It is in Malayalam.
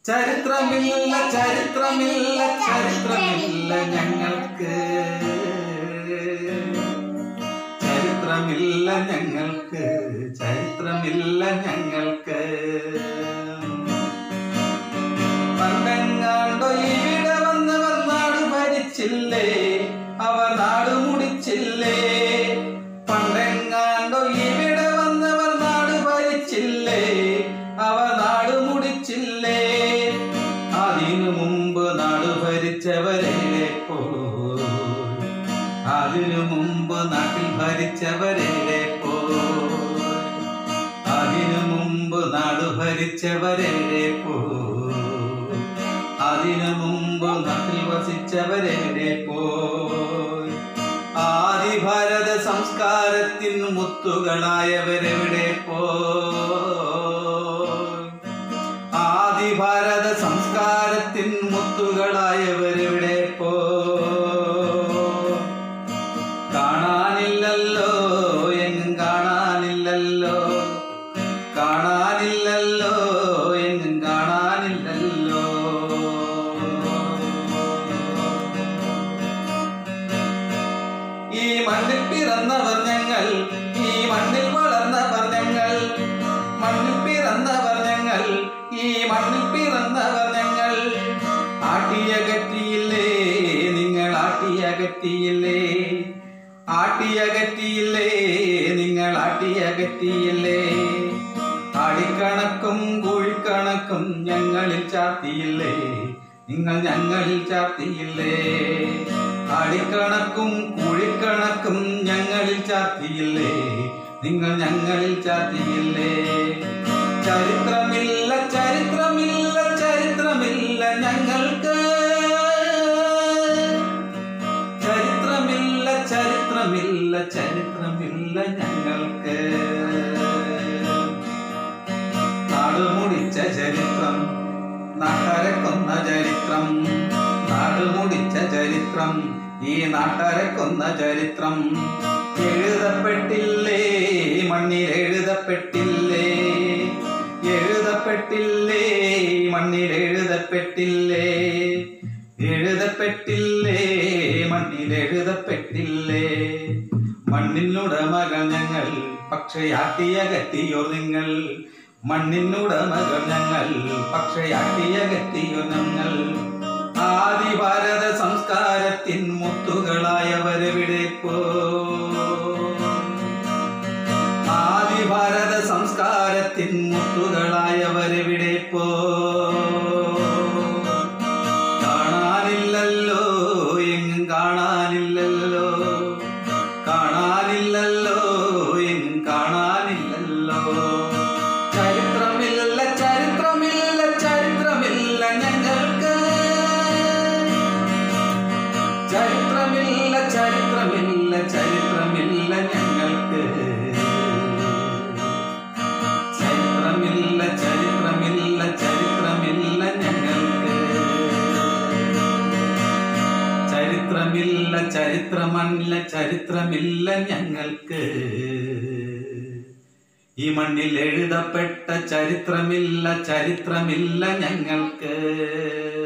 ചരിത്രമില്ല ചരിത്രമില്ല ചരിത്രമില്ല ഞങ്ങൾക്ക് ചരിത്രമില്ല ഞങ്ങൾക്ക് ചരിത്രമില്ല ഞങ്ങൾക്ക് പണ്ടെങ്ങാണ്ടോ ഇവിടെ വന്നവർ നാട് ഭരിച്ചില്ലേ അവർ നാട് മുടിച്ചില്ലേ പണ്ടെങ്ങാണ്ടോ ഇവിടെ വന്നവർ നാട് ഭരിച്ചില്ലേ അവർ നാട് മുടിച്ചില്ലേ അതിനു മുമ്പ് നാട് ഭരിച്ചവരെ പോയി അതിനു മുമ്പ് നാട്ടിൽ ഭരിച്ചവരെ പോയി അതിനു മുമ്പ് നാട് ഭരിച്ചവരെ പോയി അതിനു മുമ്പ് നാട്ടിൽ വസിച്ചവരെ പോയി ആദി ഭാരത സംസ്കാരത്തിൻ മുത്തുകളായവരെവിടെ പോയി ആദി ഭാരത സംസ്കാരത്തിൻ മുത്തുകളായവരെവിടെ പോ കാണാനില്ലല്ലോ എങ്ങും കാണാനില്ലല്ലോ കാണാനില്ലല്ലോ എങ്ങും കാണാനില്ലല്ലോ ഈ മണ്ണിൽ പിറന്നവർ ഞങ്ങൾ ഈ മണ്ണിൽ വളർന്നവർ ഞങ്ങൾ മണ്ണിൽ പിറന്നവർ ഞങ്ങൾ ഈ മണ്ണിൽ പിറന്നവർ ഞങ്ങൾ ആട്ടിയകറ്റിയില്ലേ നിങ്ങൾ ആട്ടിയകറ്റിയില്ലേ ആട്ടിയകറ്റിയില്ലേ നിങ്ങൾ ആട്ടിയകറ്റിയില്ലേ ആടിക്കണക്കും കൂഴിക്കണക്കും ഞങ്ങളിൽ ചാർത്തിയില്ലേ നിങ്ങൾ ഞങ്ങളിൽ ചാർത്തിയില്ലേ ആടിക്കണക്കും കൂഴിക്കണക്കും ഞങ്ങളിൽ ചാർത്തിയില്ലേ നിങ്ങൾ ഞങ്ങളിൽ ചാർത്തിയില്ലേ ചരിത്രമില്ല ചരിത്രമില്ല ചരിത്രമില്ല ഞങ്ങൾക്ക് ചരിത്രമില്ല ചരിത്രമില്ല ചരിത്രമില്ല ഞങ്ങൾക്ക് നാട് മുടിച്ച ചരിത്രം നാട്ടാരെ കൊന്ന ചരിത്രം നാട് മുടിച്ച ചരിത്രം ഈ നാട്ടാരെ കൊന്ന ചരിത്രം എഴുതപ്പെട്ടില്ലേ മണ്ണിൽ എഴുതപ്പെട്ടില്ലേ എഴുതപ്പെട്ടില്ലേ മണ്ണിൽ എഴുതപ്പെട്ടില്ലേ എഴുതപ്പെട്ടില്ലേ മണ്ണിൽ എഴുതപ്പെട്ടില്ലേ മണ്ണിനുടമകൾ ഞങ്ങൾ പക്ഷേ ആട്ടിയകറ്റിയോ നിങ്ങൾ മണ്ണിനുടമകൾ ഞങ്ങൾ പക്ഷേ ആട്ടിയകറ്റിയോ ഞങ്ങൾ ആദി ഭാരത സംസ്കാരത്തിൻ മുത്തുകളായവരെവിടെ പോ ആദി ഭാരത സംസ്കാരത്തിൻ മുത്തുകളായവരെവിടെ പോ കാണാനില്ലല്ലോ എങ്ങും കാണാനില്ലല്ലോ കാണാനില്ലല്ലോ എങ്ങും കാണാനില്ലല്ലോ ചരിത്രമില്ല ചരിത്രമില്ല ചരിത്രമില്ല ഞങ്ങൾക്ക് ചരിത്രമില്ല ചരിത്രമില്ല ചരിത്രമില്ല ഞങ്ങൾക്ക് ചരിത്രമില്ല ചരിത്രമില്ല ചരിത്രമില്ല ഞങ്ങൾക്ക് ചരിത്രമില്ല ചരിത്രമല്ല ചരിത്രമില്ല ഞങ്ങൾക്ക് ഈ മണ്ണിൽ എഴുതപ്പെട്ട ചരിത്രമില്ല ചരിത്രമില്ല ഞങ്ങൾക്ക്